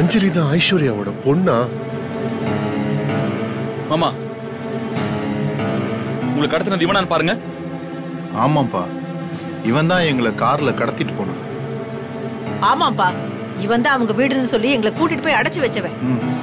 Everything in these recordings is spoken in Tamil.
அஞ்சலி தான் ஐஸ்வர்யாவோட பொண்ணா மாமா உங்களுக்கு கடத்தினது இவனான்னு பாருங்க ஆமாப்பா இவன் தான் எங்களை கார்ல கடத்திட்டு போனது ஆமாப்பா இவன் தான் அவங்க வீடுன்னு சொல்லி எங்களை கூட்டிட்டு போய் அடைச்சு வச்சவன்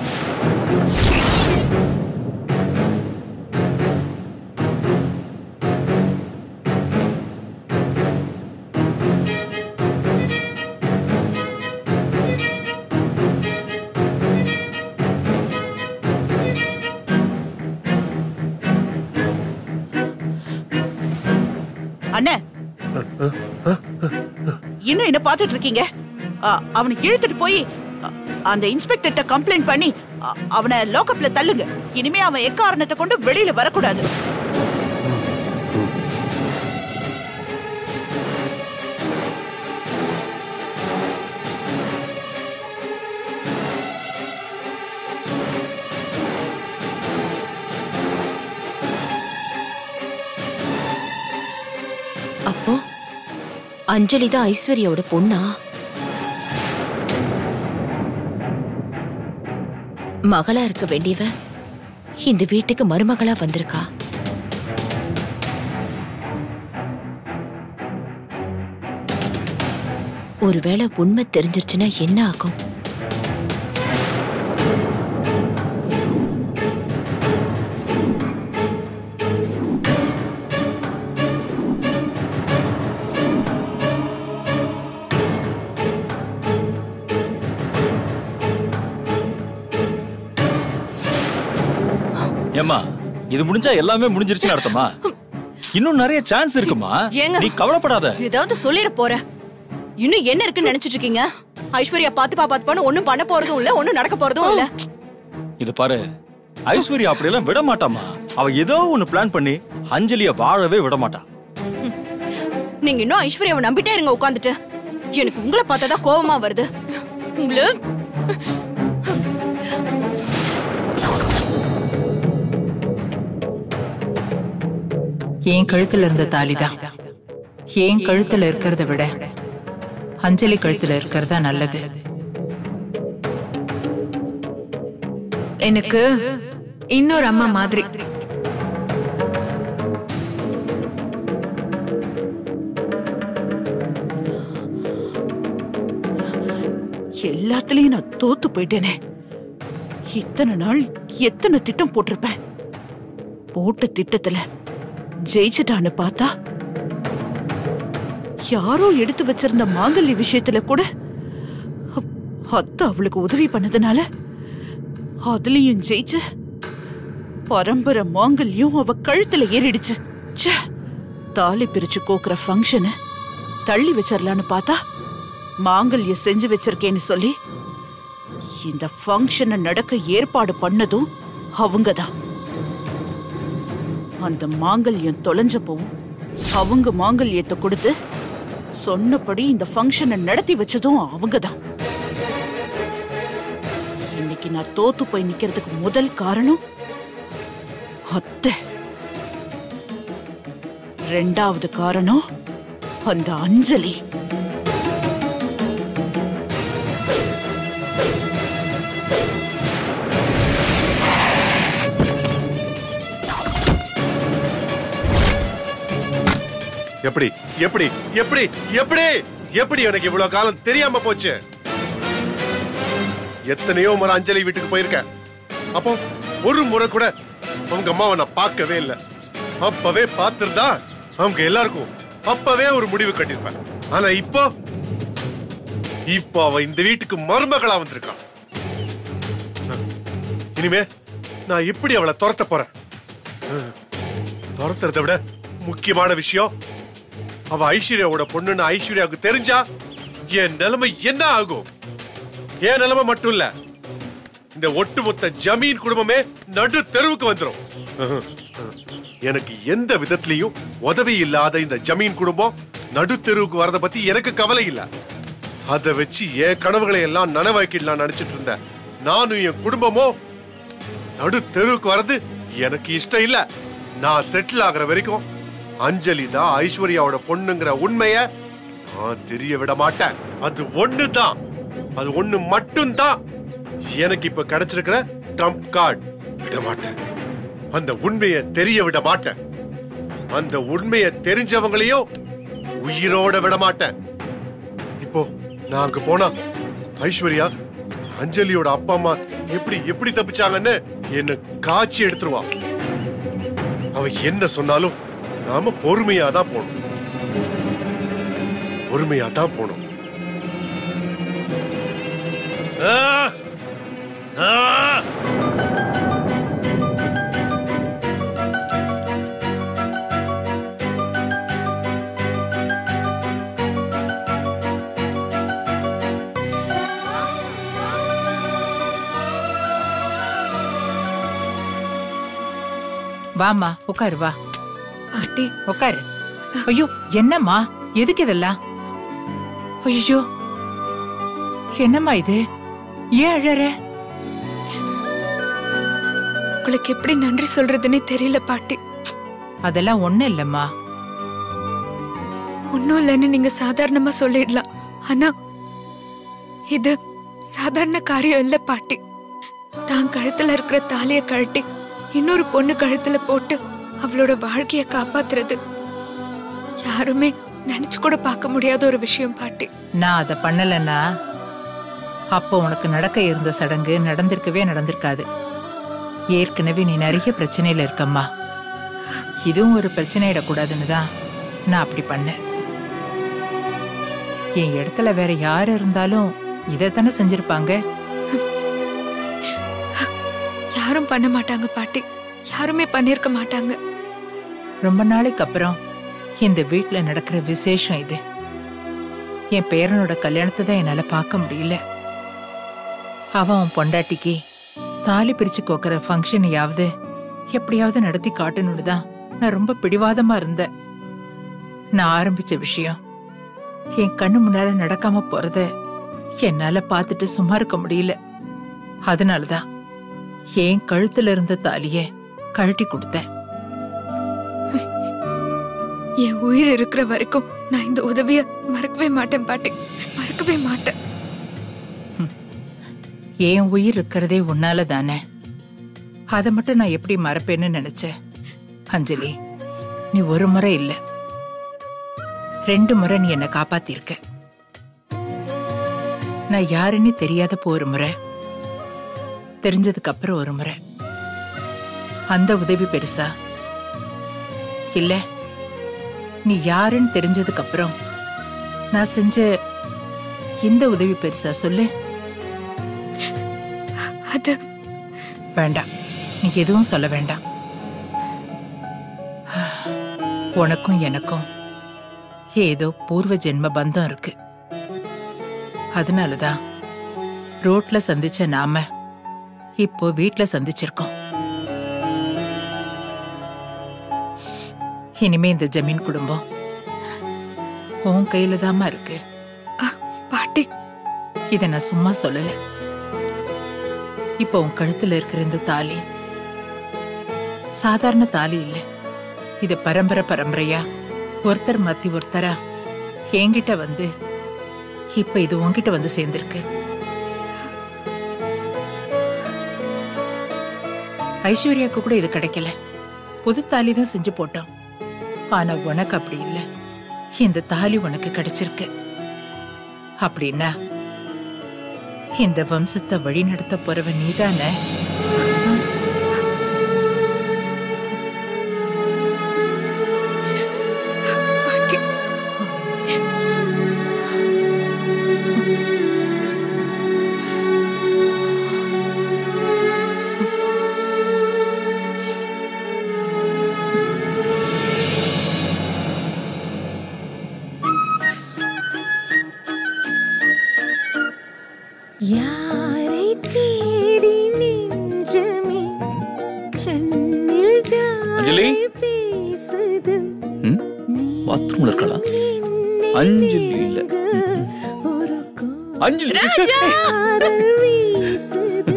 அண்ணே இன்னும் என்ன பார்த்துட்டு இருக்கீங்க அ, அவனை இழுத்துட்டு போய் அ, அந்த இன்ஸ்பெக்டர்கிட்ட கம்ப்ளைண்ட் பண்ணி அ, அவனை லாக்அப்ல தள்ளுங்க இனிமே அவன் எக்காரணத்தை கொண்டு வெளியில வரக்கூடாது அப்போ அஞ்சலி தான் ஐஸ்வர்யாவோட பொண்ணா மகளா இருக்க வேண்டியவ இந்த வீட்டுக்கு மருமகளா வந்திருக்கா ஒருவேளை உண்மை தெரிஞ்சிருச்சுன்னா என்ன ஆகும் ஏம்மா இது முடிஞ்சா எல்லாமே முடிஞ்சிருச்சுன்னு அர்த்தமா இன்னும் நிறைய சான்ஸ் இருக்குமா ஏங்க? நீ கவலைப்படாத ஏதாவது சொல்லிட போற இன்னும் என்ன இருக்குன்னு நினைச்சிட்டு இருக்கீங்க ஐஸ்வர்யா பாத்துப்பா பாத்துப்பான்னு ஒண்ணும் பண்ண போறதும் இல்ல ஒண்ணும் நடக்க போறதும் இல்ல இது பாரு ஐஸ்வர்யா அப்படியெல்லாம் விட மாட்டாமா அவ ஏதோ ஒண்ணு பிளான் பண்ணி அஞ்சலிய வாழவே விட மாட்டா நீங்க இன்னும் ஐஸ்வர்யாவை நம்பிட்டே இருங்க உட்காந்துட்டு எனக்கு உங்களை பார்த்தாதான் கோவமா வருது என் கழுத்துல இருந்த தாலிதான் என் கழுத்துல இருக்கிறத விட அஞ்சலி கழுத்துல இருக்கிறதா நல்லது எனக்கு இன்னொரு அம்மா மாதிரி எல்லாத்துலயும் நான் தோத்து போயிட்டேனே இத்தனை நாள் எத்தனை திட்டம் போட்டிருப்பேன் போட்ட திட்டத்துல ஜெயிச்சிட்டான்னு பார்த்தா யாரோ எடுத்து வச்சிருந்த மாங்கல்ய விஷயத்துல கூட அப்- அத்தை அவளுக்கு உதவி பண்ணதுனால அதுலயும் ஜெயிச்சு பரம்பரை மாங்கல்யம் அவ கழுத்துல ஏறிடுச்சு ச்சே தாலி பிரிச்சு கோக்குற ஃபங்க்ஷனை தள்ளி வச்சிடலான்னு பார்த்தா மாங்கல்யம் செஞ்சு வச்சிருக்கேன்னு சொல்லி இந்த ஃபங்க்ஷனை நடக்க ஏற்பாடு பண்ணதும் அவங்க தான் அந்த மாங்கல்யம் தொலைஞ்சப்பவும் அவங்க மாங்கல்யத்தை கொடுத்து சொன்னபடி இந்த ஃபங்க்ஷனை நடத்தி வச்சதும் அவங்க தான் இன்னைக்கு நான் தோத்து போய் நிக்கிறதுக்கு முதல் காரணம் அத்தை ரெண்டாவது காரணம் அந்த அஞ்சலி எப்படி எப்படி எப்படி எப்படி எப்படி எனக்கு இவ்வளவு காலம் தெரியாம போச்சு எத்தனையோ முறை அஞ்சலி வீட்டுக்கு போயிருக்கேன் அப்போ ஒரு முறை கூட அவங்க அம்மாவை நான் பார்க்கவே இல்லை அப்பவே பார்த்திருந்தா அவங்க எல்லாருக்கும் அப்பவே ஒரு முடிவு கட்டியிருப்பேன் ஆனா இப்போ இப்போ அவ இந்த வீட்டுக்கு மருமகளா வந்திருக்கான் இனிமே நான் எப்படி அவளை துரத்த போறேன் துரத்துறதை விட முக்கியமான விஷயம் அவ ஐஸ்வர்யாவோட பொண்ணுன்னு ஐஸ்வர்யாவுக்கு தெரிஞ்சா என் நிலைமை என்ன ஆகும் என் நிலைமை மட்டும் இல்ல இந்த ஒட்டுமொத்த ஜமீன் குடும்பமே நடு தெருவுக்கு வந்துரும் எனக்கு எந்த விதத்திலையும் உதவி இல்லாத இந்த ஜமீன் குடும்பம் நடு தெருவுக்கு வரத பத்தி எனக்கு கவலை இல்ல அதை வச்சு என் கனவுகளை எல்லாம் நனவாக்கிடலாம் நினைச்சிட்டு இருந்தேன் நானும் என் குடும்பமும் நடு தெருவுக்கு வர்றது எனக்கு இஷ்டம் இல்ல நான் செட்டில் ஆகுற வரைக்கும் அஞ்சலி தான் ஐஸ்வர்யாவோட பொண்ணுங்கிற உண்மைய நான் தெரிய விட மாட்டேன் அது ஒண்ணுதான் அது ஒண்ணு மட்டும்தான் எனக்கு இப்ப கிடைச்சிருக்கிற ட்ரம்ப் கார்டு விட மாட்டேன் அந்த உண்மையை தெரிய விட மாட்டேன் அந்த உண்மையை தெரிஞ்சவங்களையும் உயிரோட விட மாட்டேன் இப்போ நான் அங்க போனா ஐஸ்வர்யா அஞ்சலியோட அப்பா அம்மா எப்படி எப்படி தப்பிச்சாங்கன்னு என்ன காட்சி எடுத்துருவா அவ என்ன சொன்னாலும் நாம பொறுமையா தான் போகணும் பொறுமையா தான் போகணும் ஆ! ஆ! வாம்மா உட்காரு வா பாட்டி உட்காரு ஐயோ என்னம்மா எதுக்கு இதெல்லாம் ஐயோ என்னம்மா இது ஏன் அழற உங்களுக்கு எப்படி நன்றி சொல்றதுன்னே தெரியல பாட்டி அதெல்லாம் ஒண்ணு இல்லம்மா ஒன்னும் இல்லைன்னு நீங்க சாதாரணமா சொல்லிடலாம் ஆனா இது சாதாரண காரியம் இல்ல பாட்டி தான் கழுத்துல இருக்கிற தாலிய கழட்டி இன்னொரு பொண்ணு கழுத்துல போட்டு அவளோட வாழ்க்கைய காப்பாத்துறது யாருமே நினைச்சு கூட பார்க்க முடியாத ஒரு விஷயம் பாட்டி நான் அதை பண்ணலன்னா அப்போ உனக்கு நடக்க இருந்த சடங்கு நடந்திருக்கவே நடந்திருக்காது ஏற்கனவே நீ நிறைய பிரச்சனையில இருக்கம்மா இதுவும் ஒரு பிரச்சனையிடக்கூடாதுன்னு தான் நான் அப்படி பண்ணேன் என் இடத்துல வேற யார் இருந்தாலும் இதைத்தானே செஞ்சிருப்பாங்க யாரும் பண்ண மாட்டாங்க பாட்டி யாருமே பண்ணிருக்க மாட்டாங்க ரொம்ப நாளைக்கு அப்புறம் இந்த வீட்ல நடக்கிற விசேஷம் இது என் பேரனோட கல்யாணத்தை தான் என்னால பார்க்க முடியல அவன் அவன் பொண்டாட்டிக்கு தாலி பிரிச்சு கோக்கிற ஃபங்க்ஷனையாவது எப்படியாவது நடத்தி காட்டணும்னு தான் நான் ரொம்ப பிடிவாதமா இருந்தேன் நான் ஆரம்பிச்ச விஷயம் என் கண்ணு முன்னால நடக்காம போறத என்னால பார்த்துட்டு சும்மா இருக்க முடியல அதனாலதான் என் கழுத்துல இருந்த தாலிய கழட்டி கொடுத்தேன் என் உயிர் இருக்கிற வரைக்கும் நான் இந்த உதவிய மறக்கவே மாட்டேன் பாட்டி மறக்கவே மாட்டேன் என் உயிர் இருக்கிறதே உன்னால தானே அதை மட்டும் நான் எப்படி மறப்பேன்னு நினைச்சேன் அஞ்சலி நீ ஒரு முறை இல்ல ரெண்டு முறை நீ என்னை காப்பாத்திருக்க நான் யாருன்னு தெரியாதப்போ ஒரு முறை தெரிஞ்சதுக்கு அப்புறம் ஒரு முறை அந்த உதவி பெருசா இல்ல நீ யாருன்னு தெரிஞ்சதுக்கு அப்புறம் நான் செஞ்ச இந்த உதவி பெருசா சொல்லு அது வேண்டாம் நீ எதுவும் சொல்ல வேண்டாம் உனக்கும் எனக்கும் ஏதோ பூர்வ ஜென்ம பந்தம் இருக்கு அதனாலதான் ரோட்ல சந்திச்ச நாம இப்போ வீட்ல சந்திச்சிருக்கோம் இனிமே இந்த ஜமீன் குடும்பம் உன் கையில தாமா இருக்கு பாட்டி இத நான் சும்மா சொல்லல இப்போ உன் கழுத்துல இருக்கிற இந்த தாலி சாதாரண தாலி இல்ல இது பரம்பரை பரம்பரையா ஒருத்தர் மாத்தி ஒருத்தரா என்கிட்ட வந்து இப்ப இது உன்கிட்ட வந்து சேர்ந்திருக்கு ஐஸ்வர்யாக்கு கூட இது கிடைக்கல புது தாலி தான் செஞ்சு போட்டோம் ஆனா உனக்கு அப்படி இல்ல இந்த தாலி உனக்கு கிடைச்சிருக்கு அப்படின்னா இந்த வம்சத்தை வழி நடத்த போறவ நீதானே பாட்டி யாரை தேடி நின்றமே கண்ணில் அஞ்சலி? ஜாடை பேசுது பாத்ரூம்ல இருக்கலாம் அஞ்சலி இல்ல ஒரு அஞ்சலி காதல் வீசுது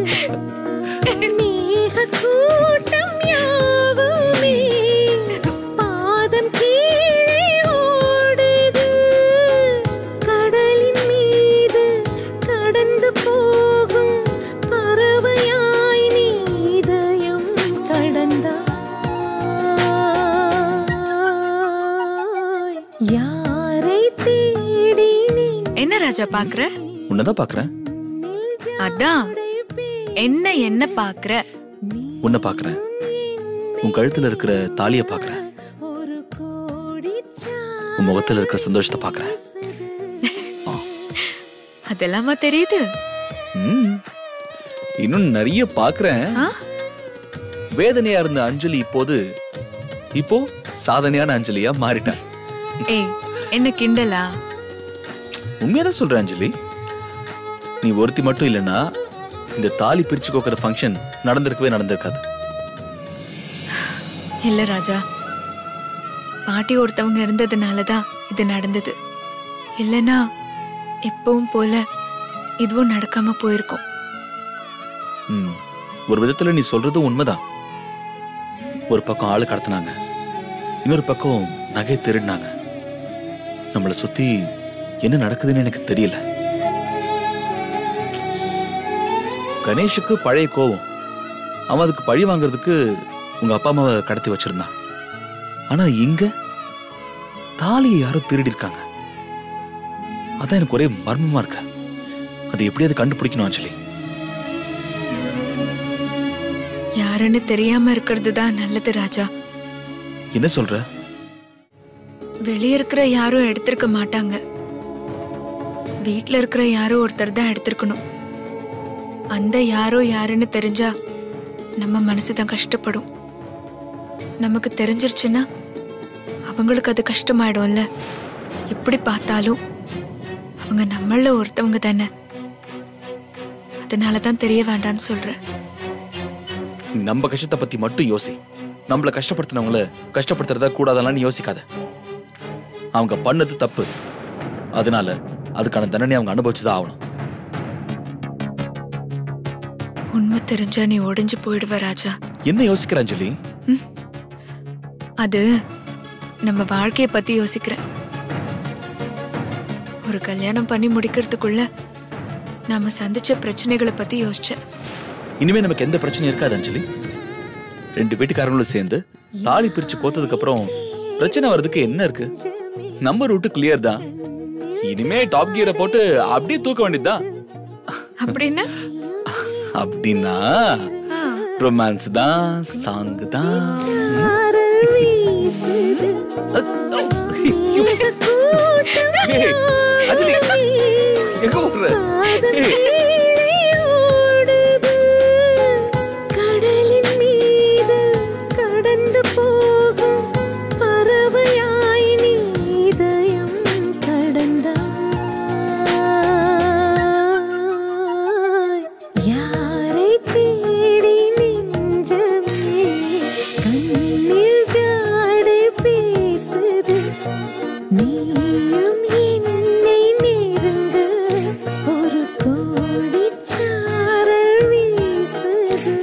மேக கூட்டம் யாவுமே பாதம் கீழே ஓடுது கடலின் மீது கடந்து போகும் ராஜா பாக்குற உன்னதான் பாக்குறேன் அதான் என்ன என்ன பாக்குற உன்னை பாக்குறேன் உன் கழுத்துல இருக்கிற தாலிய பாக்குறேன் உன் முகத்துல இருக்கிற சந்தோஷத்தை பாக்குறேன் அதெல்லாமா தெரியுது ம். இன்னும் நிறைய பாக்குறேன் ஆ? வேதனையா இருந்த அஞ்சலி இப்போது இப்போ சாதனையான அஞ்சலியா மாறிட்டா ஏய் என்ன கிண்டலா உண்மையாதான் சொல்றேன் அஞ்சலி நீ ஒருத்தி மட்டும் இல்லைன்னா இந்த தாலி பிரிச்சு கோக்கிற ஃபங்க்ஷன் நடந்திருக்கவே நடந்திருக்காது இல்ல ராஜா பாட்டி ஒருத்தவங்க இருந்ததுனாலதான் இது நடந்தது இல்லனா எப்பவும் போல இதுவும் நடக்காம போயிருக்கும் ம். ஒரு விதத்துல நீ சொல்றது உண்மைதான் ஒரு பக்கம் ஆளு கடத்தினாங்க இன்னொரு பக்கம் நகை திருடினாங்க நம்மளை சுத்தி என்ன நடக்குதுன்னு எனக்கு தெரியல கணேஷுக்கு பழைய கோவம் அவன் அதுக்கு பழி வாங்குறதுக்கு உங்க அப்பா அம்மாவை கடத்தி வச்சிருந்தான் ஆனா இங்க தாலியை யாரோ திருடி இருக்காங்க அதான் எனக்கு ஒரே மர்மமா இருக்கு அதை எப்படியாவது கண்டுபிடிக்கணும் அஞ்சலி யாருன்னு தெரியாம இருக்கிறது தான் நல்லது ராஜா என்ன சொல்ற வெளிய இருக்கிற யாரும் எடுத்திருக்க மாட்டாங்க வீட்ல இருக்கிற யாரோ ஒருத்தர் தான் எடுத்திருக்கணும் அந்த யாரோ யாருன்னு தெரிஞ்சா நம்ம மனசு தான் கஷ்டப்படும் நமக்கு தெரிஞ்சிருச்சுன்னா அவங்களுக்கு அது கஷ்டமாயிடும்ல எப்படி பார்த்தாலும் அவங்க நம்மள ஒருத்தவங்க தானே அதனால தான் தெரிய வேண்டாம்னு சொல்றேன் நம்ம கஷ்டத்தை பத்தி மட்டும் யோசி நம்மள கஷ்டப்படுத்தினவங்கள கஷ்டப்படுத்துறதா கூடாதெல்லாம் நீ யோசிக்காத அவங்க பண்ணது தப்பு அதனால அதுக்கான தண்டனை அவங்க அனுபவிச்சுதான் ஆகணும் உண்மை தெரிஞ்சா நீ ஒடிஞ்சு போயிடுவ ராஜா என்ன யோசிக்கிற அஞ்சலி அது நம்ம வாழ்க்கைய பத்தி யோசிக்கிறேன் ஒரு கல்யாணம் பண்ணி முடிக்கிறதுக்குள்ள நாம சந்திச்ச பிரச்சனைகளை பத்தி யோசிச்சேன் இனிமே நமக்கு எந்த பிரச்சனையும் இருக்காது அஞ்சலி ரெண்டு வீட்டுக்காரங்களும் சேர்ந்து தாலி பிரிச்சு கோத்ததுக்கு அப்புறம் பிரச்சனை வர்றதுக்கு என்ன இருக்கு நம்ம ரூட்டு கிளியர் தான் இனிமே டாப் கியரை போட்டு அப்படியே தூக்க வேண்டியதுதான் அப்படின்னா அப்படின்னா ரொமான்ஸ் தான் சாங் தான் ஏய், அஞ்சலி எங்க ஓடுற ஏய், கடலின் மீது கடந்து போகும் பறவையாய் நீ இதயம் கடந்தாய் யாரை தேடி நெஞ்சமே கண்ணில் ஜாடை பேசுது நீயும் என்னை நெருங்க ஒரு கோடி சாரல் வீசுது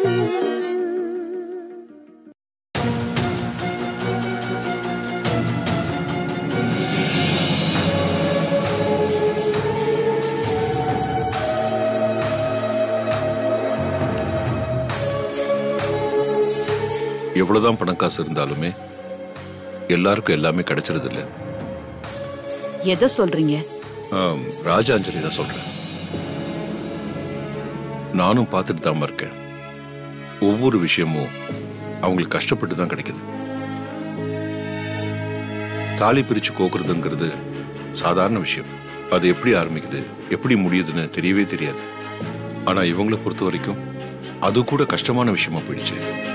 எவ்வளவுதான் பணம் காசு இருந்தாலுமே எல்லாருக்கும் எல்லாமே கிடைச்சிருது இல்ல எதை சொல்றீங்க ராஜாஞ்சலி தான் சொல்றேன் நானும் பார்த்துட்டு தான் இருக்கேன் ஒவ்வொரு விஷயமும் அவங்களுக்கு கஷ்டப்பட்டு தான் கிடைக்குது தாலி பிரிச்சு கோக்குறதுங்கிறது சாதாரண விஷயம் அது எப்படி ஆரம்பிக்குது எப்படி முடியுதுன்னு தெரியவே தெரியாது ஆனா இவங்கள பொறுத்த வரைக்கும் அது கூட கஷ்டமான விஷயமா போயிடுச்சு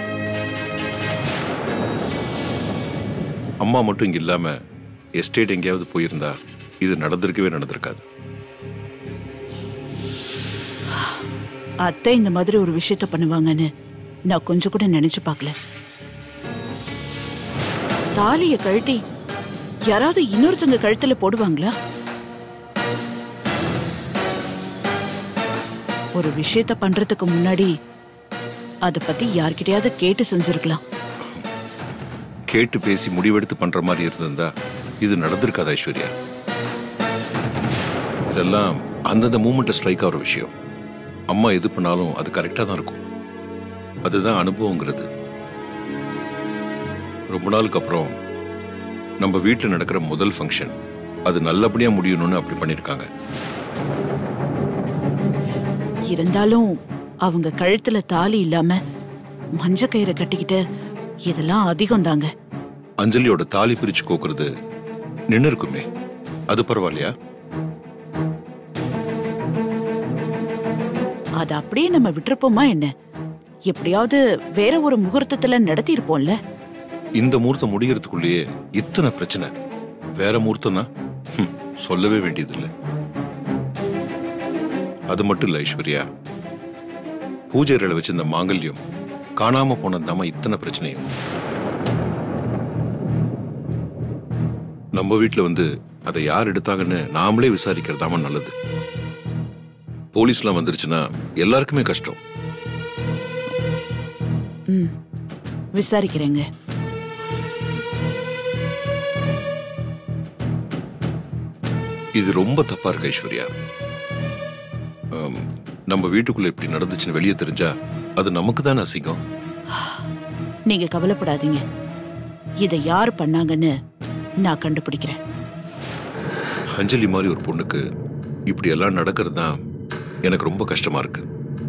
அம்மா மட்டும் இங்க இல்லாம எஸ்டேட் எங்கேயாவது போயிருந்தா இது நடந்திருக்கவே நடந்திருக்காது அத்தை இந்த மாதிரி ஒரு விஷயத்த பண்ணுவாங்கன்னு நான் கொஞ்சம் கூட நினைச்சு பார்க்கல தாலிய கழட்டி யாராவது இன்னொருத்தங்க கழுத்துல போடுவாங்களா ஒரு விஷயத்த பண்றதுக்கு முன்னாடி அத பத்தி யார்கிட்டயாவது கேட்டு செஞ்சிருக்கலாம் கேட்டு பேசி முடிவெடுத்து பண்ற மாதிரி இருந்திருந்தா இது நடந்திருக்காது ஐஸ்வர்யா இதெல்லாம் அந்தந்த மூமெண்ட்டை ஸ்ட்ரைக் ஆகிற விஷயம் அம்மா எது பண்ணாலும் அது கரெக்டாக தான் இருக்கும் அதுதான் அனுபவங்கிறது ரொம்ப நாளுக்கு அப்புறம் நம்ம வீட்டில் நடக்கிற முதல் ஃபங்க்ஷன் அது நல்லபடியாக முடியணும்னு அப்படி பண்ணியிருக்காங்க இருந்தாலும் அவங்க கழுத்துல தாலி இல்லாம மஞ்ச கயிறை கட்டிக்கிட்டு இதெல்லாம் அதிகம் தாங்க அஞ்சலியோட தாலி பிரிச்சு கோக்குறது நின்னு இருக்குமே அது பரவாயில்லையா அது அப்படியே நம்ம விட்டுருப்போமா என்ன எப்படியாவது வேற ஒரு முகூர்த்தத்துல நடத்தி இருப்போம்ல இந்த முகூர்த்தம் முடியறதுக்குள்ளேயே இத்தனை பிரச்சனை வேற முகூர்த்தம்னா ஹம், சொல்லவே வேண்டியதில்லை அது மட்டும் இல்ல ஐஸ்வர்யா பூஜை அறையில வச்சிருந்த மாங்கல்யம் காணாம போனதாம இத்தனை பிரச்சனையும் நம்ம வீட்ல வந்து அதை யார் எடுத்தாங்கன்னு நாமளே விசாரிக்கிறதாம நல்லது போலீஸ்லாம் வந்துருச்சுன்னா எல்லாருக்குமே கஷ்டம் ம் விசாரிக்கிறேங்க இது ரொம்ப தப்பா இருக்கு ஐஸ்வர்யா ஆம், நம்ம வீட்டுக்குள்ள இப்படி நடந்துச்சுன்னு வெளியே தெரிஞ்சா அது நமக்கு தானே அசிங்கம் நீங்க கவலைப்படாதீங்க இதை யார் பண்ணாங்கன்னு நான் கண்டுபிடிக்கிறேன் அஞ்சலி மாதிரி ஒரு பொண்ணுக்கு இப்படி எல்லாம் நடக்கிறது தான் எனக்கு ரொம்ப கஷ்டமா இருக்கு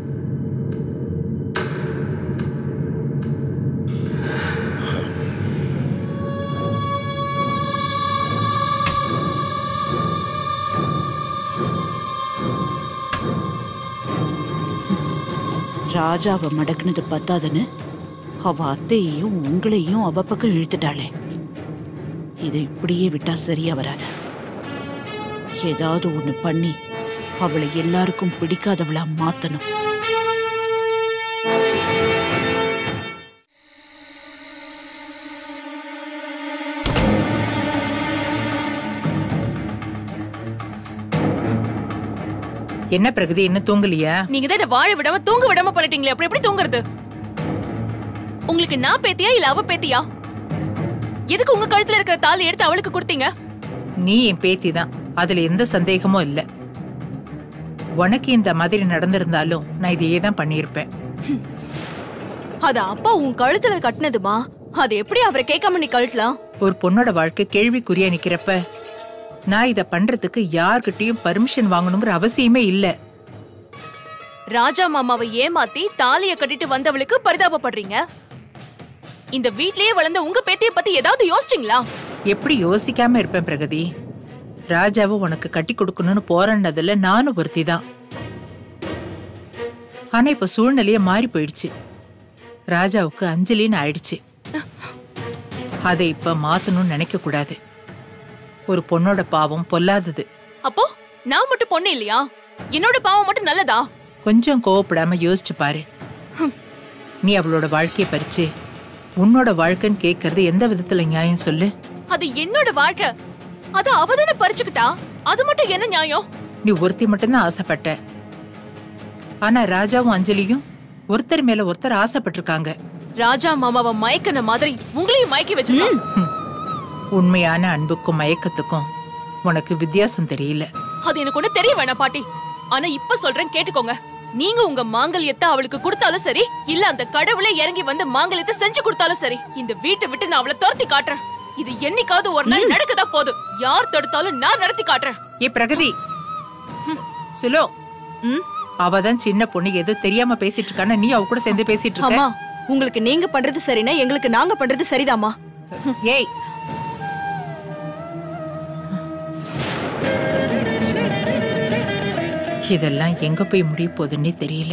ராஜாவை மடக்குனது பத்தாதுன்னு அவ அத்தையையும் உங்களையும் அவ பக்கம் இழுத்துட்டாளே இதை இப்படியே விட்டா சரியா வராது ஏதாவது ஒண்ணு பண்ணி அவளை எல்லாருக்கும் பிடிக்காதவளா மாத்தணும் என்ன பிரகதி இன்னும் தூங்கலையா நீங்க தான் என்ன வாழ விடாம தூங்க விடாம பண்ணிட்டீங்களே அப்புறம் எப்படி தூங்குறது உங்களுக்கு நான் பேத்தியா இல்ல அவ பேத்தியா எதுக்கு உங்க கழுத்துல இருக்கிற தாலி எடுத்து அவளுக்கு கொடுத்தீங்க நீ என் பேத்தி தான் அதுல எந்த சந்தேகமும் இல்ல உனக்கு இந்த மாதிரி நடந்திருந்தாலும் நான் இதையே தான் பண்ணியிருப்பேன் அது அப்பா உன் கழுத்துல கட்டினதுமா அது எப்படி அவரை கேட்காம நீ கழட்டலாம் ஒரு பொண்ணோட வாழ்க்கை கேள்விக்குறியா நிக்கிறப்ப நான் இத பண்றதுக்கு யார்கிட்டயும் பர்மிஷன் வாங்கணுங்கிற அவசியமே இல்ல ராஜா மாமாவை ஏமாத்தி தாலிய கட்டிட்டு வந்தவளுக்கு பரிதாபப்படுறீங்க இந்த வீட்லயே வளர்ந்த உங்க பேத்திய பத்தி ஏதாவது யோசிச்சீங்களா எப்படி யோசிக்காம இருப்பேன் பிரகதி ராஜாவை உனக்கு கட்டி கொடுக்கணும்னு போராடினதுல நானும் ஒருத்தி தான் ஆனா இப்ப சூழ்நிலையே மாறி போயிடுச்சு ராஜாவுக்கு அஞ்சலின்னு ஆயிடுச்சு அதை இப்ப மாத்தணும்னு நினைக்க கூடாது ஒரு பொண்ணோட பாவம் பொல்லாதது அப்போ நான் மட்டும் பொண்ணு இல்லையா என்னோட பாவம் மட்டும் நல்லதா கொஞ்சம் கோவப்படாம யோசிச்சு பாரு நீ அவளோட வாழ்க்கைய பறிச்சு உன்னோட வாழ்க்கைன்னு கேட்கறது எந்த விதத்துல நியாயம் சொல்லு அது என்னோட வாழ்க்கை அது அவதானே பறிச்சுக்கிட்டா அது மட்டும் என்ன நியாயம் நீ ஒருத்தி மட்டும்தான் ஆசைப்பட்ட ஆனா ராஜாவும் அஞ்சலியும் ஒருத்தர் மேல ஒருத்தர் ஆசைப்பட்டிருக்காங்க ராஜா மாமாவை மயக்கின மாதிரி உங்களையும் மயக்கி வச்சிருக்கான் உண்மையான அன்புக்கும் மயக்கத்துக்கும் உனக்கு வித்தியாசம் தெரியல அது எனக்கு ஒண்ணு தெரிய வேணாம் பாட்டி ஆனா இப்ப சொல்றேன் கேட்டுக்கோங்க நீங்க உங்க மாங்கல்யத்தை அவளுக்கு கொடுத்தாலும் சரி இல்ல அந்த கடவுளே இறங்கி வந்து மாங்கல்யத்தை செஞ்சு கொடுத்தாலும் சரி இந்த வீட்டை விட்டு நான் அவளை துரத்தி காட்டுறேன் இது என்னைக்காவது ஒரு நாள் நடக்கதா போது யார் தடுத்தாலும் நான் நடத்தி காட்டுறேன் ஏ பிரகதி சுலோ அவ தான் சின்ன பொண்ணு ஏதோ தெரியாம பேசிட்டு இருக்கான்னு நீ அவ கூட சேர்ந்து பேசிட்டு அம்மா இருக்க உங்களுக்கு நீங்க பண்றது சரினா எங்களுக்கு நாங்க பண்றது சரிதாம்மா ஏய் இதெல்லாம் எங்க போய் முடிய போகுதுன்னே தெரியல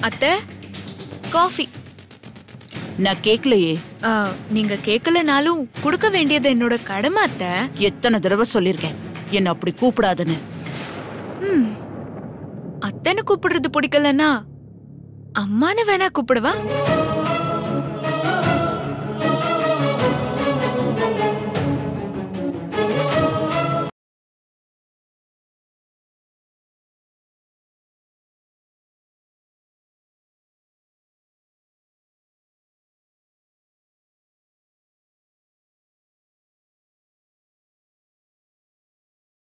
அத்தை காஃபி நான் கேட்கலையே ஆ, நீங்க கேட்கலனாலும் கொடுக்க வேண்டியது என்னோட கடமை அத்தை எத்தனை தடவை சொல்லியிருக்கேன் என்ன அப்படி கூப்பிடாதுன்னு ம். அத்தைன்னு கூப்பிடுறது பிடிக்கலன்னா அம்மான்னு வேணா கூப்பிடவா